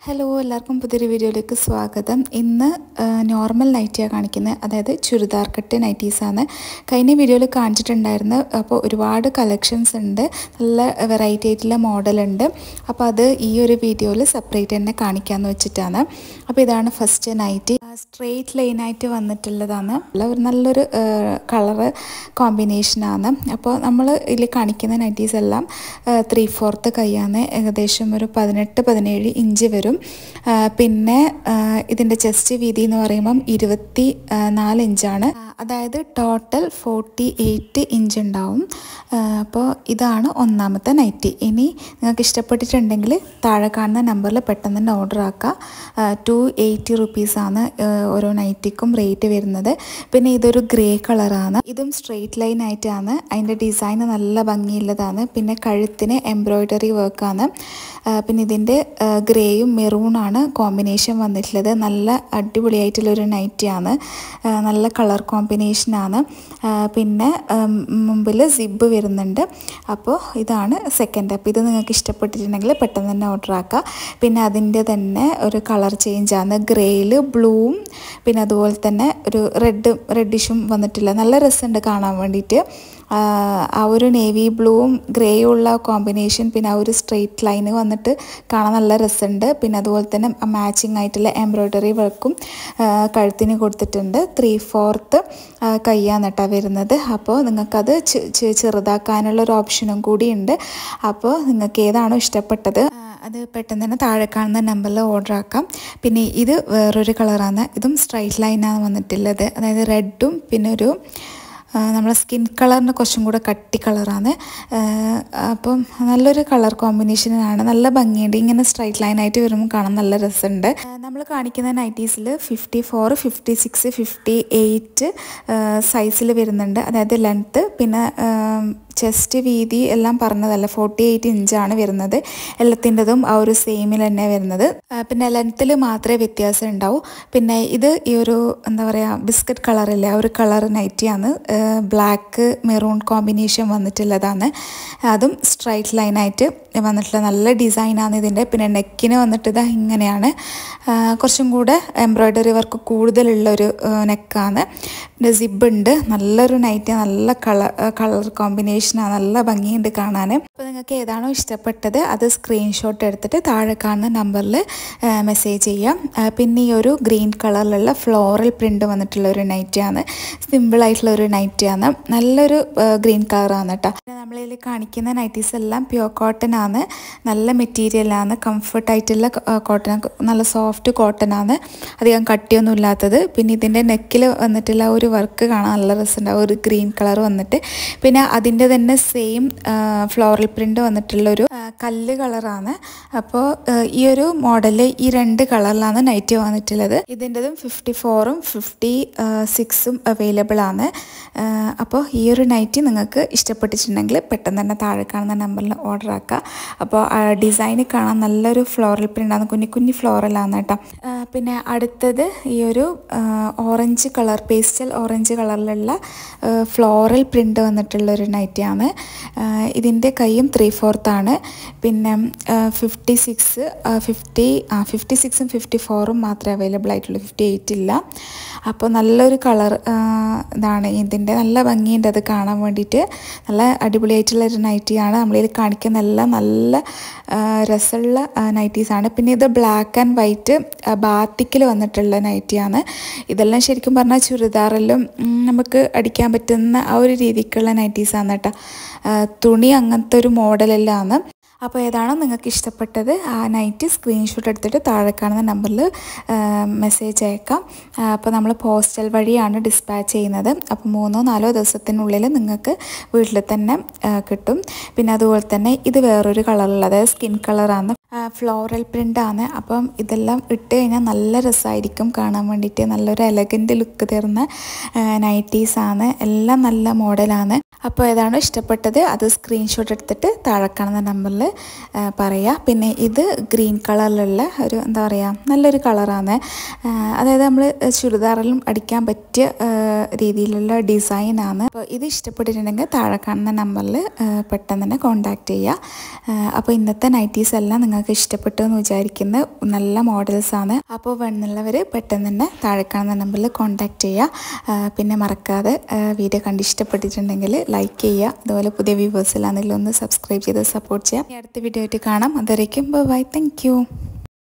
hello എല്ലാവർക്കും പുതിയൊരു വീഡിയോയിലേക്ക് സ്വാഗതം ഇന്ന് നോർമൽ നൈറ്റിയാണ് കാണിക്കുന്നത് അതായത് ചുരിദാർ കട്ട് നൈറ്റീസാണ് കഴിഞ്ഞ വീഡിയോയിൽ കാണിച്ചിട്ടുണ്ടായിരുന്നു അപ്പോൾ ഒരുപാട് കളക്ഷൻസ് ഉണ്ട് നല്ല വെറൈറ്റി ആയിട്ടുള്ള മോഡലുണ്ട് അപ്പോൾ അത് ഈ ഒരു വീഡിയോയിൽ സെപ്പറേറ്റ് തന്നെ കാണിക്കാമെന്ന് വെച്ചിട്ടാണ് അപ്പോൾ ഇതാണ് ഫസ്റ്റ് നൈറ്റി സ്ട്രെയിറ്റ് ലൈനായിട്ട് വന്നിട്ടുള്ളതാണ് ഉള്ള ഒരു നല്ലൊരു കളറ് കോമ്പിനേഷനാണ് അപ്പോൾ നമ്മൾ ഇതിൽ കാണിക്കുന്ന നൈറ്റീസ് എല്ലാം ത്രീ ഫോർത്ത് കൈയാണ് ഏകദേശം ഒരു പതിനെട്ട് പതിനേഴ് ഇഞ്ച് വരും പിന്നെ ഇതിൻ്റെ ചെസ്റ്റ് വീതി എന്ന് പറയുമ്പം ഇരുപത്തി നാല് ഇഞ്ചാണ് അതായത് ടോട്ടൽ ഫോർട്ടി എയ്റ്റ് ഇഞ്ച് ഉണ്ടാവും അപ്പോൾ ഇതാണ് ഒന്നാമത്തെ നൈറ്റി ഇനി നിങ്ങൾക്ക് ഇഷ്ടപ്പെട്ടിട്ടുണ്ടെങ്കിൽ താഴെ കാണുന്ന നമ്പറിൽ പെട്ടെന്ന് തന്നെ ഓർഡർ ആക്കുക ടു എയ്റ്റി റുപ്പീസാണ് ഓരോ നൈറ്റിക്കും റേറ്റ് വരുന്നത് പിന്നെ ഇതൊരു ഗ്രേ കളറാണ് ഇതും സ്ട്രെയിറ്റ് ലൈൻ ആയിട്ടാണ് അതിൻ്റെ ഡിസൈൻ നല്ല ഭംഗിയുള്ളതാണ് പിന്നെ കഴുത്തിന് എംബ്രോയ്ഡറി വർക്കാണ് പിന്നെ ഇതിൻ്റെ ഗ്രേയും മെറൂണാണ് കോമ്പിനേഷൻ വന്നിട്ടുള്ളത് നല്ല അടിപൊളിയായിട്ടുള്ളൊരു നൈറ്റിയാണ് നല്ല കളർ കോമ്പിനേഷനാണ് പിന്നെ മുമ്പിൽ സിബ് വരുന്നുണ്ട് അപ്പോൾ ഇതാണ് സെക്കൻഡ് അപ്പോൾ ഇത് നിങ്ങൾക്ക് ഇഷ്ടപ്പെട്ടിട്ടുണ്ടെങ്കിൽ പെട്ടെന്ന് തന്നെ ഓർഡർ ആക്കുക പിന്നെ അതിൻ്റെ തന്നെ ഒരു കളർ ചേഞ്ചാണ് ഗ്രേയിൽ ബ്ലൂവും പിന്നെ അതുപോലെ തന്നെ ഒരു റെഡ് റെഡിഷും വന്നിട്ടില്ല നല്ല രസമുണ്ട് കാണാൻ വേണ്ടിയിട്ട് ആ ഒരു നേവി ബ്ലൂവും ഗ്രേയും ഉള്ള കോമ്പിനേഷൻ പിന്നെ ആ ഒരു സ്ട്രെയിറ്റ് ലൈന് വന്നിട്ട് കാണാൻ നല്ല രസമുണ്ട് പിന്നെ അതുപോലെ തന്നെ മാച്ചിങ് ആയിട്ടുള്ള എംബ്രോയ്ഡറി വർക്കും കഴുത്തിന് കൊടുത്തിട്ടുണ്ട് ത്രീ ഫോർത്ത് കയ്യാണ് കേട്ടോ വരുന്നത് അപ്പോൾ നിങ്ങൾക്കത് ചെറുതാക്കാനുള്ള ഒരു ഓപ്ഷനും കൂടിയുണ്ട് അപ്പോൾ നിങ്ങൾക്ക് ഏതാണോ ഇഷ്ടപ്പെട്ടത് അത് പെട്ടെന്ന് തന്നെ താഴെ കാണുന്ന നമ്പറിൽ ഓർഡർ ആക്കാം പിന്നെ ഇത് വേറൊരു കളറാണ് ഇതും സ്ട്രൈറ്റ് ലൈനാണ് വന്നിട്ടുള്ളത് അതായത് റെഡും പിന്നെ ഒരു നമ്മളെ സ്കിൻ കളറിന് കുറച്ചും കൂടെ കട്ടി കളറാണ് അപ്പം നല്ലൊരു കളർ കോമ്പിനേഷനാണ് നല്ല ഭംഗിയുണ്ട് ഇങ്ങനെ സ്ട്രൈറ്റ് ലൈനായിട്ട് വരുമ്പോൾ കാണാൻ നല്ല രസമുണ്ട് നമ്മൾ കാണിക്കുന്ന നൈറ്റീസിൽ fifty four fifty six fifty eight സൈസിൽ വരുന്നുണ്ട് അതായത് ലെങ്ത്ത് പിന്നെ ചെസ്റ്റ് വീതി എല്ലാം പറഞ്ഞതല്ല ഫോർട്ടി എയ്റ്റ് ഇഞ്ചാണ് വരുന്നത് എല്ലാത്തിൻ്റെതും ആ ഒരു സെയിമിൽ തന്നെ വരുന്നത് പിന്നെ ലെങ്ത്തിൽ മാത്രമേ വ്യത്യാസം ഉണ്ടാവൂ പിന്നെ ഇത് ഈ ഒരു എന്താ പറയുക ബിസ്ക്കറ്റ് കളറില്ലേ ആ ഒരു കളർ നൈറ്റിയാണ് ബ്ലാക്ക് മെറൂൺ കോമ്പിനേഷൻ വന്നിട്ടുള്ളതാണ് അതും സ്ട്രൈറ്റ് ലൈനായിട്ട് വന്നിട്ടുള്ള നല്ല ഡിസൈനാണ് ഇതിൻ്റെ പിന്നെ നെക്കിന് വന്നിട്ട് ഇതാ ഇങ്ങനെയാണ് കുറച്ചും കൂടെ എംബ്രോയ്ഡറി വർക്ക് കൂടുതലുള്ള ഒരു നെക്കാണ് പിന്നെ സിബ് ഉണ്ട് നല്ലൊരു നൈറ്റ് നല്ല കളർ കളർ കോമ്പിനേഷനാണ് നല്ല ഭംഗിയുണ്ട് കാണാൻ അപ്പോൾ നിങ്ങൾക്ക് ഏതാണോ ഇഷ്ടപ്പെട്ടത് അത് സ്ക്രീൻഷോട്ട് എടുത്തിട്ട് താഴെ കാണുന്ന നമ്പറിൽ മെസ്സേജ് ചെയ്യാം പിന്നെ ഈ ഒരു ഗ്രീൻ കളറിലുള്ള ഫ്ലോറൽ പ്രിൻ്റ് വന്നിട്ടുള്ള ഒരു നൈറ്റിയാണ് സിമ്പിളായിട്ടുള്ള ഒരു നൈറ്റിയാണ് നല്ലൊരു ഗ്രീൻ കളറാണ് കേട്ടോ നമ്മളിതിൽ കാണിക്കുന്ന നൈറ്റീസ് എല്ലാം പ്യുവർ കോട്ടൺ ആണ് നല്ല മെറ്റീരിയലാണ് കംഫർട്ടായിട്ടുള്ള കോട്ടൺ നല്ല സോഫ്റ്റ് കോട്ടൺ ആണ് അധികം കട്ടിയൊന്നും ഇല്ലാത്തത് പിന്നെ ഇതിൻ്റെ നെക്കിൽ വന്നിട്ടുള്ള ഒരു വർക്ക് കാണാൻ നല്ല രസമുണ്ടാവും ഒരു ഗ്രീൻ കളർ വന്നിട്ട് പിന്നെ അതിൻ്റെ തന്നെ സെയിം ഫ്ലോറൽ പ്രിൻ്റ് വന്നിട്ടുള്ളൊരു കല്ല് കളറാണ് അപ്പോൾ ഈ ഒരു മോഡൽ ഈ രണ്ട് കളറിലാണ് നൈറ്റ് വന്നിട്ടുള്ളത് ഇതിൻ്റെതും ഫിഫ്റ്റി ഫോറും ഫിഫ്റ്റി സിക്സും അവൈലബിൾ ആണ് അപ്പോൾ ഈ ഒരു നൈറ്റ് നിങ്ങൾക്ക് ഇഷ്ടപ്പെട്ടിട്ടുണ്ടെങ്കിൽ പെട്ടെന്ന് തന്നെ താഴെ കാണുന്ന നമ്പറിൽ ഓർഡർ ആക്കുക അപ്പോൾ ഡിസൈന് കാണാൻ നല്ലൊരു ഫ്ലോറൽ പ്രിൻ്റാണ് കുഞ്ഞി കുഞ്ഞി ഫ്ലോറലാണ് കേട്ടോ പിന്നെ അടുത്തത് ഈ ഒരു ഓറഞ്ച് കളർ പേസ്റ്റൽ ഓറഞ്ച് കളറിലുള്ള ഫ്ലോറൽ പ്രിൻ്റ് വന്നിട്ടുള്ള ഒരു നൈറ്റിയാണ് ഇതിൻ്റെ കൈയും ത്രീ ഫോർത്താണ് പിന്നെ ഫിഫ്റ്റി സിക്സ് ഫിഫ്റ്റി ആ ഫിഫ്റ്റി സിക്സും ഫിഫ്റ്റി ഫോറും മാത്രമേ അവൈലബിൾ ആയിട്ടുള്ളൂ ഫിഫ്റ്റി എയ്റ്റ് ഇല്ല അപ്പോൾ നല്ലൊരു കളർ ഇതാണ് ഇതിൻ്റെ നല്ല ഭംഗിയുണ്ട് അത് കാണാൻ വേണ്ടിയിട്ട് നല്ല അടിപൊളിയായിട്ടുള്ള ഒരു നൈറ്റിയാണ് നമ്മളിൽ കാണിക്കുന്ന എല്ലാം നല്ല രസമുള്ള നൈറ്റീസാണ് പിന്നെ ഇത് ബ്ലാക്ക് ആൻഡ് വൈറ്റ് ബാത്തിക്കിൽ വന്നിട്ടുള്ള നൈറ്റിയാണ് ഇതെല്ലാം ശരിക്കും പറഞ്ഞാൽ ചുരിദാറിലും നമുക്ക് അടിക്കാൻ പറ്റുന്ന ആ ഒരു രീതിക്കുള്ള നൈറ്റീസാണ് കേട്ടോ തുണി അങ്ങനത്തെ ഒരു മോഡലെല്ലാം അപ്പോൾ ഏതാണോ നിങ്ങൾക്ക് ഇഷ്ടപ്പെട്ടത് ആ നൈറ്റ് സ്ക്രീൻഷോട്ട് എടുത്തിട്ട് താഴെ കാണുന്ന നമ്പറിൽ മെസ്സേജ് അയക്കാം അപ്പോൾ നമ്മൾ പോസ്റ്റൽ വഴിയാണ് ഡിസ്പാച്ച് ചെയ്യുന്നത് അപ്പോൾ മൂന്നോ നാലോ ദിവസത്തിനുള്ളിൽ നിങ്ങൾക്ക് വീട്ടിൽ തന്നെ കിട്ടും പിന്നെ അതുപോലെ തന്നെ ഇത് വേറൊരു കളറുള്ള അതായത് സ്കിൻ കളറാണ് ഫ്ലോറൽ പ്രിൻ്റാണ് അപ്പം ഇതെല്ലാം ഇട്ട് കഴിഞ്ഞാൽ നല്ല രസമായിരിക്കും കാണാൻ വേണ്ടിയിട്ട് നല്ലൊരു എലഗൻ്റ് ലുക്ക് തരുന്ന നൈറ്റീസാണ് എല്ലാം നല്ല മോഡലാണ് അപ്പോൾ ഏതാണോ ഇഷ്ടപ്പെട്ടത് അത് സ്ക്രീൻഷോട്ട് എടുത്തിട്ട് താഴെ കാണുന്ന നമ്പറിൽ പറയുക പിന്നെ ഇത് ഗ്രീൻ കളറിലുള്ള ഒരു എന്താ പറയുക നല്ലൊരു കളറാണ് അതായത് നമ്മൾ ചുരിദാറിലും അടിക്കാൻ പറ്റിയ രീതിയിലുള്ള ഡിസൈനാണ് അപ്പോൾ ഇത് ഇഷ്ടപ്പെട്ടിട്ടുണ്ടെങ്കിൽ താഴെ കാണുന്ന നമ്പറിൽ പെട്ടെന്ന് തന്നെ കോൺടാക്റ്റ് ചെയ്യുക അപ്പോൾ ഇന്നത്തെ നൈറ്റീസ് എല്ലാം നിങ്ങൾക്ക് നിങ്ങൾക്ക് ഇഷ്ടപ്പെട്ടു എന്ന് വിചാരിക്കുന്ന നല്ല മോഡൽസാണ് അപ്പോൾ വേണമെന്നുള്ളവർ പെട്ടെന്ന് തന്നെ താഴെ കാണുന്ന നമ്പറിൽ കോൺടാക്റ്റ് ചെയ്യുക ആ, പിന്നെ മറക്കാതെ ആ, വീഡിയോ കണ്ട് ഇഷ്ടപ്പെട്ടിട്ടുണ്ടെങ്കിൽ ലൈക്ക് ചെയ്യുക അതുപോലെ പുതിയ വ്യൂവേഴ്സിലാണെങ്കിലും ഒന്ന് സബ്സ്ക്രൈബ് ചെയ്ത് സപ്പോർട്ട് ചെയ്യുക ഇനി അടുത്ത വീഡിയോ ആയിട്ട് കാണാം അതുവരേക്കും ബൈ താങ്ക് യു